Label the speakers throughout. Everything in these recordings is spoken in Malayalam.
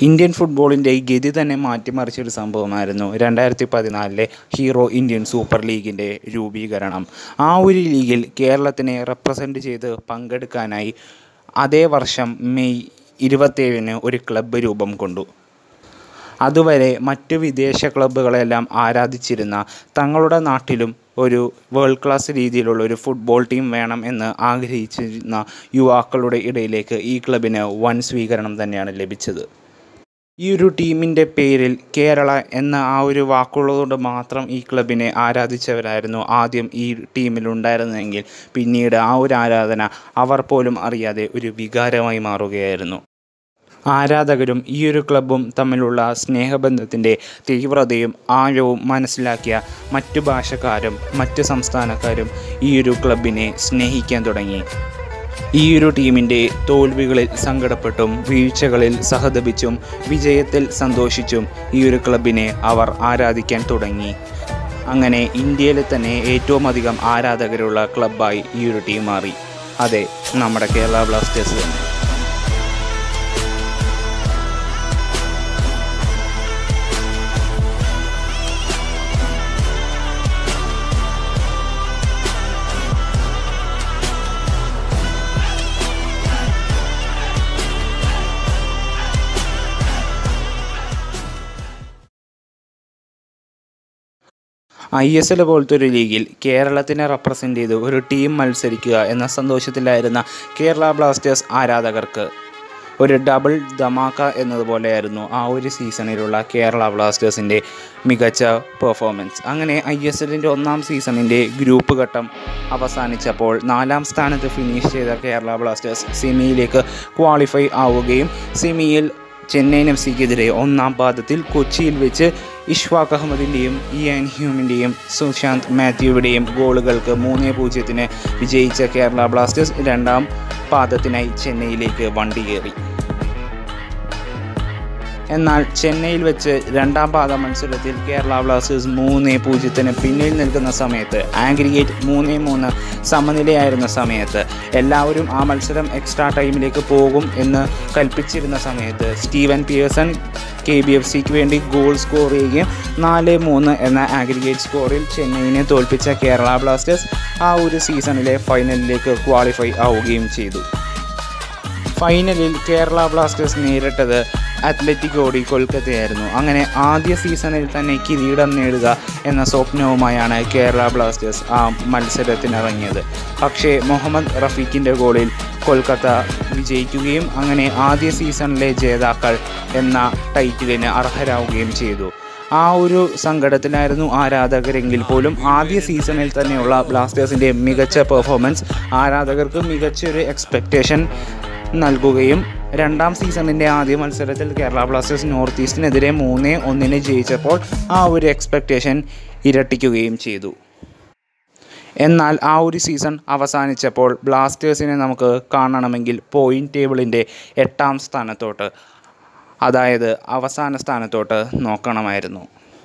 Speaker 1: ഇന്ത്യൻ ഫുട്ബോളിൻ്റെ ഗതി തന്നെ മാറ്റിമറിച്ചൊരു സംഭവമായിരുന്നു രണ്ടായിരത്തി പതിനാലിലെ ഹീറോ ഇന്ത്യൻ സൂപ്പർ ലീഗിൻ്റെ രൂപീകരണം ആ ഒരു ലീഗിൽ കേരളത്തിനെ റെപ്രസെൻ്റ് ചെയ്ത് പങ്കെടുക്കാനായി അതേ വർഷം മെയ് ഇരുപത്തേഴിന് ഒരു ക്ലബ്ബ് രൂപം കൊണ്ടു അതുവരെ മറ്റു വിദേശ ക്ലബ്ബുകളെല്ലാം ആരാധിച്ചിരുന്ന തങ്ങളുടെ നാട്ടിലും ഒരു വേൾഡ് ക്ലാസ് രീതിയിലുള്ള ഒരു ഫുട്ബോൾ ടീം വേണം എന്ന് ആഗ്രഹിച്ചിരുന്ന യുവാക്കളുടെ ഇടയിലേക്ക് ഈ ക്ലബിന് വൻ സ്വീകരണം തന്നെയാണ് ലഭിച്ചത് ഈ ഒരു ടീമിൻ്റെ പേരിൽ കേരള എന്ന ആ ഒരു വാക്കുള്ളതുകൊണ്ട് മാത്രം ഈ ക്ലബിനെ ആരാധിച്ചവരായിരുന്നു ആദ്യം ഈ ടീമിലുണ്ടായിരുന്നതെങ്കിൽ പിന്നീട് ആ ഒരു ആരാധന അവർ പോലും അറിയാതെ ഒരു വികാരമായി മാറുകയായിരുന്നു ആരാധകരും ഈ ഒരു ക്ലബ്ബും തമ്മിലുള്ള സ്നേഹബന്ധത്തിൻ്റെ തീവ്രതയും ആഴവും മനസ്സിലാക്കിയ മറ്റു ഭാഷക്കാരും മറ്റു സംസ്ഥാനക്കാരും ഈ ഒരു ക്ലബിനെ സ്നേഹിക്കാൻ തുടങ്ങി ഈ ഒരു ടീമിൻ്റെ തോൽവികളിൽ സങ്കടപ്പെട്ടും വീഴ്ചകളിൽ സഹതപിച്ചും വിജയത്തിൽ സന്തോഷിച്ചും ഈ ഒരു ക്ലബിനെ അവർ ആരാധിക്കാൻ തുടങ്ങി അങ്ങനെ ഇന്ത്യയിലെ തന്നെ ഏറ്റവും അധികം ആരാധകരുള്ള ക്ലബ്ബായി ഈ ഒരു ടീം മാറി അതെ നമ്മുടെ കേരള ബ്ലാസ്റ്റേഴ്സ് തന്നെ ഐ എസ് എൽ പോലത്തെ ഒരു ലീഗിൽ കേരളത്തിനെ റെപ്രസെൻ്റ് ചെയ്ത് ഒരു ടീം മത്സരിക്കുക എന്ന സന്തോഷത്തിലായിരുന്ന കേരള ബ്ലാസ്റ്റേഴ്സ് ആരാധകർക്ക് ഒരു ഡബിൾ ധമാക്ക എന്നതുപോലെയായിരുന്നു ആ ഒരു സീസണിലുള്ള കേരള ബ്ലാസ്റ്റേഴ്സിൻ്റെ മികച്ച പെർഫോമൻസ് അങ്ങനെ ഐ എസ് എല്ലിൻ്റെ ഒന്നാം സീസണിൻ്റെ ഗ്രൂപ്പ് ഘട്ടം അവസാനിച്ചപ്പോൾ നാലാം സ്ഥാനത്ത് ഫിനിഷ് ചെയ്ത കേരള ബ്ലാസ്റ്റേഴ്സ് സെമിയിലേക്ക് ക്വാളിഫൈ ആവുകയും സെമിയിൽ ചെന്നൈയിൻ എഫ് സിക്കെതിരെ ഒന്നാം പാദത്തിൽ കൊച്ചിയിൽ വെച്ച് ഇഷ്വാഖ് അഹമ്മദിൻ്റെയും ഇയാൻ ഹ്യൂമിൻ്റെയും സുശാന്ത് മാത്യുവിൻ്റെയും ഗോളുകൾക്ക് മൂന്ന് പൂജ്യത്തിന് വിജയിച്ച കേരള ബ്ലാസ്റ്റേഴ്സ് രണ്ടാം പാദത്തിനായി ചെന്നൈയിലേക്ക് വണ്ടി കയറി എന്നാൽ ചെന്നൈയിൽ വെച്ച് രണ്ടാം പാദ മത്സരത്തിൽ കേരള ബ്ലാസ്റ്റേഴ്സ് മൂന്ന് പൂജ്യത്തിന് പിന്നിൽ നിൽക്കുന്ന സമയത്ത് ആഗ്രിഗേറ്റ് മൂന്ന് മൂന്ന് സമനിലയായിരുന്ന സമയത്ത് എല്ലാവരും ആ മത്സരം എക്സ്ട്രാ ടൈമിലേക്ക് പോകും എന്ന് കൽപ്പിച്ചിരുന്ന സമയത്ത് Steven Pearson K B F സിക്ക് വേണ്ടി ഗോൾ സ്കോർ ചെയ്യുകയും നാല് മൂന്ന് എന്ന ആഗ്രിഗേറ്റ് സ്കോറിൽ ചെന്നൈയിനെ തോൽപ്പിച്ച കേരള ബ്ലാസ്റ്റേഴ്സ് ആ ഒരു സീസണിലെ ഫൈനലിലേക്ക് ക്വാളിഫൈ ആവുകയും ചെയ്തു ഫൈനലിൽ കേരള ബ്ലാസ്റ്റേഴ്സ് നേരിട്ടത് അത്ലറ്റിക് ഓടി കൊൽക്കത്തയായിരുന്നു അങ്ങനെ ആദ്യ സീസണിൽ തന്നെ കിരീടം നേടുക എന്ന സ്വപ്നവുമായാണ് കേരള ബ്ലാസ്റ്റേഴ്സ് ആ മത്സരത്തിനിറങ്ങിയത് പക്ഷേ മുഹമ്മദ് റഫീഖിൻ്റെ ഗോളിൽ കൊൽക്കത്ത വിജയിക്കുകയും അങ്ങനെ ആദ്യ സീസണിലെ ജേതാക്കൾ എന്ന ടൈറ്റിലിന് അർഹരാവുകയും ചെയ്തു ആ ഒരു സങ്കടത്തിലായിരുന്നു ആരാധകരെങ്കിൽ പോലും ആദ്യ സീസണിൽ തന്നെയുള്ള ബ്ലാസ്റ്റേഴ്സിൻ്റെ മികച്ച പെർഫോമൻസ് ആരാധകർക്ക് മികച്ചൊരു എക്സ്പെക്റ്റേഷൻ നൽകുകയും രണ്ടാം സീസണിൻ്റെ ആദ്യ മത്സരത്തിൽ കേരള ബ്ലാസ്റ്റേഴ്സ് നോർത്ത് ഈസ്റ്റിനെതിരെ മൂന്ന് ഒന്നിന് ജയിച്ചപ്പോൾ ആ ഒരു എക്സ്പെക്റ്റേഷൻ ഇരട്ടിക്കുകയും ചെയ്തു എന്നാൽ ആ ഒരു സീസൺ അവസാനിച്ചപ്പോൾ ബ്ലാസ്റ്റേഴ്സിനെ നമുക്ക് കാണണമെങ്കിൽ പോയിൻ്റ് ടേബിളിൻ്റെ എട്ടാം സ്ഥാനത്തോട്ട് അതായത് അവസാന സ്ഥാനത്തോട്ട് നോക്കണമായിരുന്നു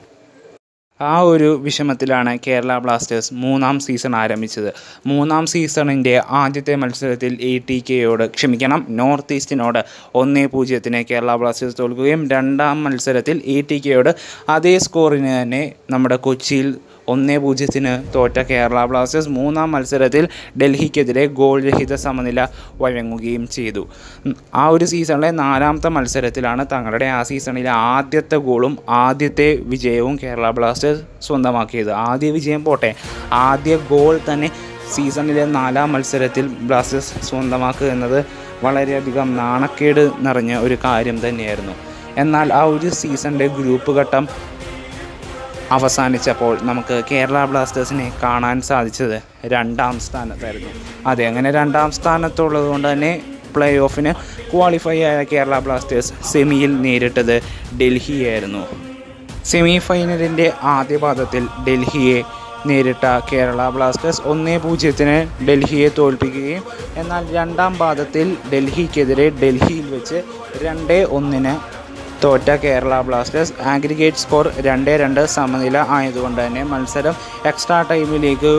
Speaker 1: ആ ഒരു വിഷമത്തിലാണ് കേരള ബ്ലാസ്റ്റേഴ്സ് മൂന്നാം സീസൺ ആരംഭിച്ചത് മൂന്നാം സീസണിൻ്റെ ആദ്യത്തെ മത്സരത്തിൽ എ ടി കെയോട് ക്ഷമിക്കണം നോർത്ത് ഈസ്റ്റിനോട് ഒന്നേ പൂജ്യത്തിന് കേരള ബ്ലാസ്റ്റേഴ്സ് തോൽക്കുകയും രണ്ടാം മത്സരത്തിൽ എ ടി കെയോട് അതേ സ്കോറിന് തന്നെ നമ്മുടെ കൊച്ചിയിൽ ഒന്നേ പൂജ്യത്തിന് തോറ്റ കേരള ബ്ലാസ്റ്റേഴ്സ് മൂന്നാം മത്സരത്തിൽ ഡൽഹിക്കെതിരെ ഗോൾ രഹിത സമനില വഴങ്ങുകയും ചെയ്തു ആ ഒരു സീസണിലെ നാലാമത്തെ മത്സരത്തിലാണ് തങ്ങളുടെ ആ സീസണിലെ ആദ്യത്തെ ഗോളും ആദ്യത്തെ വിജയവും കേരള ബ്ലാസ്റ്റേഴ്സ് സ്വന്തമാക്കിയത് ആദ്യ വിജയം പോട്ടെ ആദ്യ ഗോൾ തന്നെ സീസണിലെ നാലാം മത്സരത്തിൽ ബ്ലാസ്റ്റേഴ്സ് സ്വന്തമാക്കുക എന്നത് വളരെയധികം നാണക്കേട് നിറഞ്ഞ ഒരു കാര്യം തന്നെയായിരുന്നു എന്നാൽ ആ ഒരു സീസണിൻ്റെ ഗ്രൂപ്പ് ഘട്ടം അവസാനിച്ചപ്പോൾ നമുക്ക് കേരള ബ്ലാസ്റ്റേഴ്സിനെ കാണാൻ സാധിച്ചത് രണ്ടാം സ്ഥാനത്തായിരുന്നു അതെ അങ്ങനെ രണ്ടാം സ്ഥാനത്തുള്ളത് കൊണ്ട് തന്നെ പ്ലേ ഓഫിന് ക്വാളിഫൈ ആയ കേരള ബ്ലാസ്റ്റേഴ്സ് സെമിയിൽ നേരിട്ടത് ഡൽഹിയായിരുന്നു സെമി ഫൈനലിൻ്റെ ആദ്യ പാദത്തിൽ ഡൽഹിയെ നേരിട്ട കേരള ബ്ലാസ്റ്റേഴ്സ് ഒന്നേ പൂജ്യത്തിന് ഡൽഹിയെ തോൽപ്പിക്കുകയും എന്നാൽ രണ്ടാം പാദത്തിൽ ഡൽഹിക്കെതിരെ ഡൽഹിയിൽ വെച്ച് രണ്ട് ഒന്നിന് തോറ്റ കേരള ബ്ലാസ്റ്റേഴ്സ് ആഗ്രിഗേറ്റ് സ്കോർ രണ്ട് രണ്ട് സമനില ആയതുകൊണ്ട് തന്നെ മത്സരം എക്സ്ട്രാ ടൈമിലേക്ക്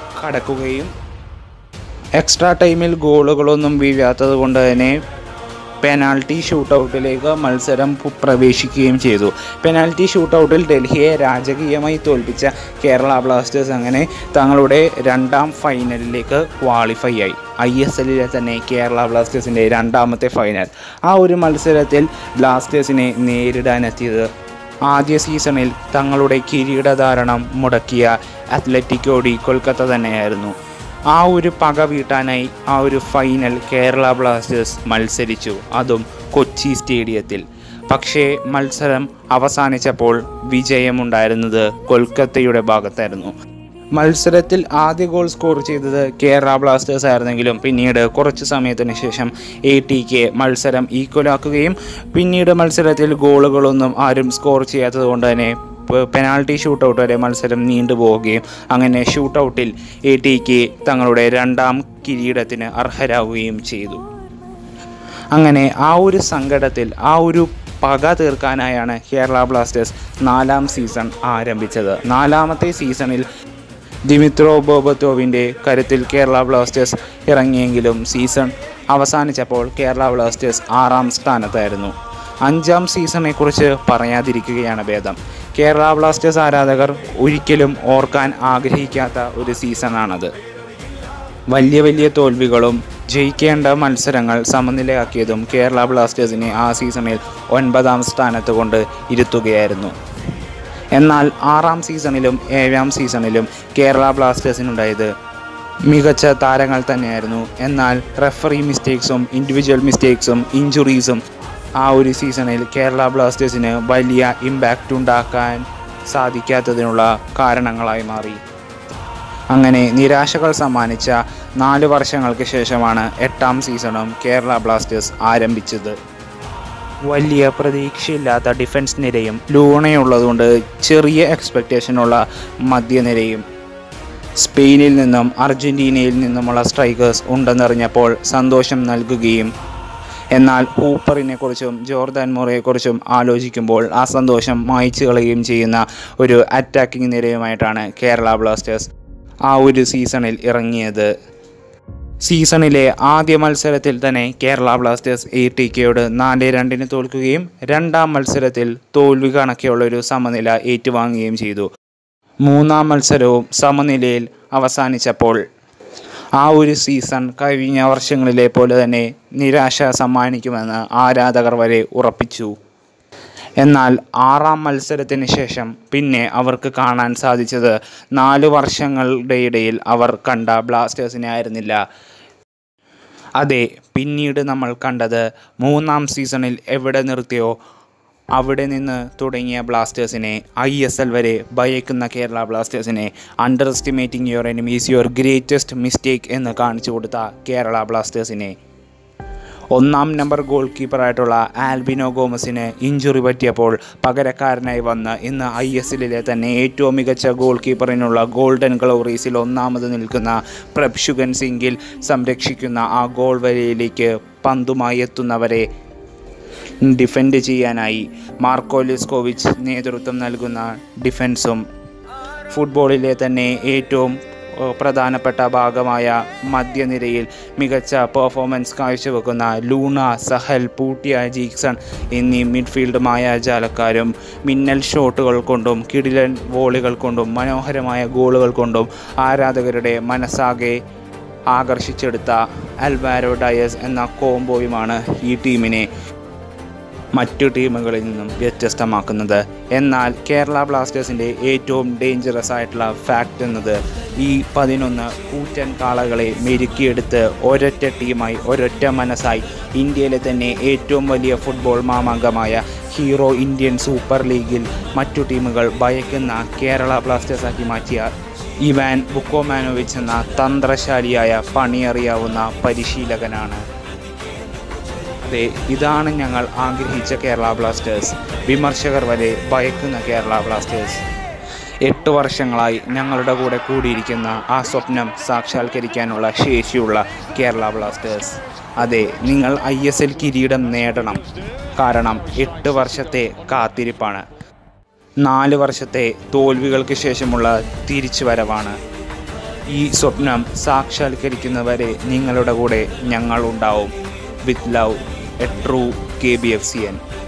Speaker 1: കടക്കുകയും എക്സ്ട്രാ ടൈമിൽ ഗോളുകളൊന്നും വീഴാത്തത് കൊണ്ട് തന്നെ പെനാൽറ്റി ഷൂട്ടൗട്ടിലേക്ക് മത്സരം പു- പ്രവേശിക്കുകയും ചെയ്തു പെനാൽറ്റി ഷൂട്ടൗട്ടിൽ ഡൽഹിയെ രാജകീയമായി തോൽപ്പിച്ച കേരള ബ്ലാസ്റ്റേഴ്സ് അങ്ങനെ തങ്ങളുടെ രണ്ടാം ഫൈനലിലേക്ക് ക്വാളിഫൈ ആയി ഐ എസ് എല്ലിലെ തന്നെ കേരള ബ്ലാസ്റ്റേഴ്സിൻ്റെ രണ്ടാമത്തെ ഫൈനൽ ആ ഒരു മത്സരത്തിൽ ബ്ലാസ്റ്റേഴ്സിനെ നേരിടാനെത്തിയത് ആദ്യ സീസണിൽ തങ്ങളുടെ കിരീടധാരണം മുടക്കിയ അത്ലറ്റിക്കോ ഡി കൊൽക്കത്ത തന്നെയായിരുന്നു ആ ഒരു പക വീട്ടാനായി ആ ഒരു ഫൈനൽ കേരള ബ്ലാസ്റ്റേഴ്സ് മത്സരിച്ചു അതും കൊച്ചി സ്റ്റേഡിയത്തിൽ പക്ഷേ മത്സരം അവസാനിച്ചപ്പോൾ വിജയമുണ്ടായിരുന്നത് കൊൽക്കത്തയുടെ ഭാഗത്തായിരുന്നു മത്സരത്തിൽ ആദ്യ ഗോൾ സ്കോർ ചെയ്തത് കേരള ബ്ലാസ്റ്റേഴ്സ് ആയിരുന്നെങ്കിലും പിന്നീട് കുറച്ച് സമയത്തിന് ശേഷം എ ടി കെ മത്സരം ഈക്വലാക്കുകയും പിന്നീട് മത്സരത്തിൽ ഗോളുകളൊന്നും ആരും സ്കോർ ചെയ്യാത്തത് കൊണ്ട് തന്നെ പെ- പെനാൾട്ടി ഷൂട്ടൗട്ട് വരെ മത്സരം നീണ്ടുപോവുകയും അങ്ങനെ ഷൂട്ടൗട്ടിൽ എ ടി കെ തങ്ങളുടെ രണ്ടാം കിരീടത്തിന് അർഹരാകുകയും ചെയ്തു അങ്ങനെ ആ ഒരു സങ്കടത്തിൽ ആ ഒരു പക തീർക്കാനായാണ് കേരള ബ്ലാസ്റ്റേഴ്സ് നാലാം സീസൺ ആരംഭിച്ചത് നാലാമത്തെ സീസണിൽ ദിമിത്രോ ബോബത്തോവിൻ്റെ കരുത്തിൽ കേരള ബ്ലാസ്റ്റേഴ്സ് ഇറങ്ങിയെങ്കിലും സീസൺ അവസാനിച്ചപ്പോൾ കേരള ബ്ലാസ്റ്റേഴ്സ് ആറാം സ്ഥാനത്തായിരുന്നു അഞ്ചാം സീസണെക്കുറിച്ച് പറയാതിരിക്കുകയാണ് ഭേദം കേരള ബ്ലാസ്റ്റേഴ്സ് ആരാധകർ ഒരിക്കലും ഓർക്കാൻ ആഗ്രഹിക്കാത്ത ഒരു സീസണാണത് വലിയ വലിയ തോൽവികളും ജയിക്കേണ്ട മത്സരങ്ങൾ സമനിലയാക്കിയതും കേരള ബ്ലാസ്റ്റേഴ്സിനെ ആ സീസണിൽ ഒൻപതാം സ്ഥാനത്ത് കൊണ്ട് ഇരുത്തുകയായിരുന്നു എന്നാൽ ആറാം സീസണിലും ഏഴാം സീസണിലും കേരള ബ്ലാസ്റ്റേഴ്സിനുണ്ടായത് മികച്ച താരങ്ങൾ തന്നെയായിരുന്നു എന്നാൽ റെഫറി മിസ്റ്റേക്സും ഇൻഡിവിജ്വൽ മിസ്റ്റേക്സും ഇഞ്ചുറീസും ആ ഒരു സീസണിൽ കേരള ബ്ലാസ്റ്റേഴ്സിന് വലിയ ഇമ്പാക്റ്റ് ഉണ്ടാക്കാൻ സാധിക്കാത്തതിനുള്ള കാരണങ്ങളായി മാറി അങ്ങനെ നിരാശകൾ സമ്മാനിച്ച നാല് വർഷങ്ങൾക്ക് ശേഷമാണ് എട്ടാം സീസണും കേരള ബ്ലാസ്റ്റേഴ്സ് ആരംഭിച്ചത് വലിയ പ്രതീക്ഷയില്ലാത്ത ഡിഫൻസ് നിരയും ലൂണയുള്ളതുകൊണ്ട് ചെറിയ എക്സ്പെക്റ്റേഷനുള്ള മധ്യനിരയും സ്പെയിനിൽ നിന്നും അർജൻറ്റീനയിൽ നിന്നുമുള്ള സ്ട്രൈക്കേഴ്സ് ഉണ്ടെന്നറിഞ്ഞപ്പോൾ സന്തോഷം നൽകുകയും എന്നാൽ ഹൂപ്പറിനെ കുറിച്ചും ജോർദാൻ മുറയെക്കുറിച്ചും ആലോചിക്കുമ്പോൾ ആ സന്തോഷം മായ്ച്ചു കളയുകയും ചെയ്യുന്ന ഒരു അറ്റാക്കിംഗ് നിരയുമായിട്ടാണ് കേരള ബ്ലാസ്റ്റേഴ്സ് ആ ഒരു സീസണിൽ ഇറങ്ങിയത് സീസണിലെ ആദ്യ മത്സരത്തിൽ തന്നെ കേരള ബ്ലാസ്റ്റേഴ്സ് എ ടി കെയോട് നാല് രണ്ടിന് തോൽക്കുകയും രണ്ടാം മത്സരത്തിൽ തോൽവി കണക്കെയുള്ള ഒരു സമനില ഏറ്റുവാങ്ങുകയും ചെയ്തു മൂന്നാം മത്സരവും സമനിലയിൽ അവസാനിച്ചപ്പോൾ ആ ഒരു സീസൺ കഴിഞ്ഞ വർഷങ്ങളിലെ പോലെ തന്നെ നിരാശ സമ്മാനിക്കുമെന്ന് ആരാധകർ വരെ ഉറപ്പിച്ചു എന്നാൽ ആറാം മത്സരത്തിന് ശേഷം പിന്നെ അവർക്ക് കാണാൻ സാധിച്ചത് നാല് വർഷങ്ങളുടെ ഇടയിൽ അവർ കണ്ട ബ്ലാസ്റ്റേഴ്സിനെ ആയിരുന്നില്ല അതെ പിന്നീട് നമ്മൾ കണ്ടത് മൂന്നാം സീസണിൽ എവിടെ നിർത്തിയോ അവിടെ നിന്ന് തുടങ്ങിയ ബ്ലാസ്റ്റേഴ്സിനെ ഐ എസ് എൽ വരെ ഭയക്കുന്ന കേരള ബ്ലാസ്റ്റേഴ്സിനെ underestimating your enemies your greatest mistake എന്ന് കാണിച്ചു കൊടുത്ത കേരള ബ്ലാസ്റ്റേഴ്സിനെ ഒന്നാം നമ്പർ ഗോൾ കീപ്പറായിട്ടുള്ള ആൽബിനോ ഗോമസിന് ഇഞ്ചുറി പറ്റിയപ്പോൾ പകരക്കാരനായി വന്ന് ഇന്ന് ഐ എസ് എല്ലിലെ തന്നെ ഏറ്റവും മികച്ച ഗോൾ കീപ്പറിനുള്ള ഗോൾഡൻ ഗ്ലോറീസിൽ ഒന്നാമത് നിൽക്കുന്ന പ്രഭ്ഷുഗൻ സിംഗിൽ സംരക്ഷിക്കുന്ന ആ ഗോൾ വരയിലേക്ക് പന്തുമായി എത്തുന്നവരെ ഡിഫെൻഡ് ചെയ്യാനായി മാർക്കോ ലിസ്കോവിച്ച് നേതൃത്വം നൽകുന്ന ഡിഫൻസും ഫുട്ബോളിലെ തന്നെ ഏറ്റവും ഏഹ്, പ്രധാനപ്പെട്ട ഭാഗമായ മധ്യനിരയിൽ മികച്ച പെർഫോമൻസ് കാഴ്ചവെക്കുന്ന ലൂണ സഹൽ പൂട്ടിയ ജീക്സൺ എന്നീ മിഡ്ഫീൽഡ് മായാജാലക്കാരും മിന്നൽ ഷോട്ടുകൾ കൊണ്ടും കിടിലൻ വോളികൾ കൊണ്ടും മനോഹരമായ ഗോളുകൾ കൊണ്ടും ആരാധകരുടെ മനസ്സാകെ ആകർഷിച്ചെടുത്ത അൽവാരോ ഡയസ് എന്ന കോംബോയുമാണ് ഈ ടീമിനെ മറ്റു ടീമുകളിൽ നിന്നും വ്യത്യസ്തമാക്കുന്നത് എന്നാൽ കേരള ബ്ലാസ്റ്റേഴ്സിൻ്റെ ഏറ്റവും ഡേഞ്ചറസ് ആയിട്ടുള്ള ഫാക്റ്റ് എന്നത് ഈ പതിനൊന്ന് കൂറ്റൻ കാളകളെ മെരുക്കിയെടുത്ത് ഒരൊറ്റ ടീമായി ഒരൊറ്റ മനസ്സായി ഇന്ത്യയിലെ തന്നെ ഏറ്റവും വലിയ ഫുട്ബോൾ മാമാങ്കമായ ഹീറോ ഇന്ത്യൻ സൂപ്പർ ലീഗിൽ മറ്റു ടീമുകൾ ഭയക്കുന്ന കേരള ബ്ലാസ്റ്റേഴ്സാക്കി മാറ്റിയ ഇവാൻ ബുക്കോമാനോവിച്ച് എന്ന തന്ത്രശാലിയായ പണിയറിയാവുന്ന പരിശീലകനാണ് അതെ ഇതാണ് ഞങ്ങൾ ആഗ്രഹിച്ച കേരള ബ്ലാസ്റ്റേഴ്സ് വിമർശകർ വരെ ഭയക്കുന്ന കേരള ബ്ലാസ്റ്റേഴ്സ് എട്ട് വർഷങ്ങളായി ഞങ്ങളുടെ കൂടെ കൂടിയിരിക്കുന്ന ആ സ്വപ്നം സാക്ഷാത്കരിക്കാനുള്ള ശേഷിയുള്ള കേരള ബ്ലാസ്റ്റേഴ്സ് അതെ നിങ്ങൾ ഐ എസ് എൽ കിരീടം നേടണം കാരണം എട്ട് വർഷത്തെ കാത്തിരിപ്പാണ് നാല് വർഷത്തെ തോൽവികൾക്ക് ശേഷമുള്ള തിരിച്ചുവരവാണ് ഈ സ്വപ്നം സാക്ഷാത്കരിക്കുന്നവരെ നിങ്ങളുടെ കൂടെ ഞങ്ങളുണ്ടാവും with love a true K B F C N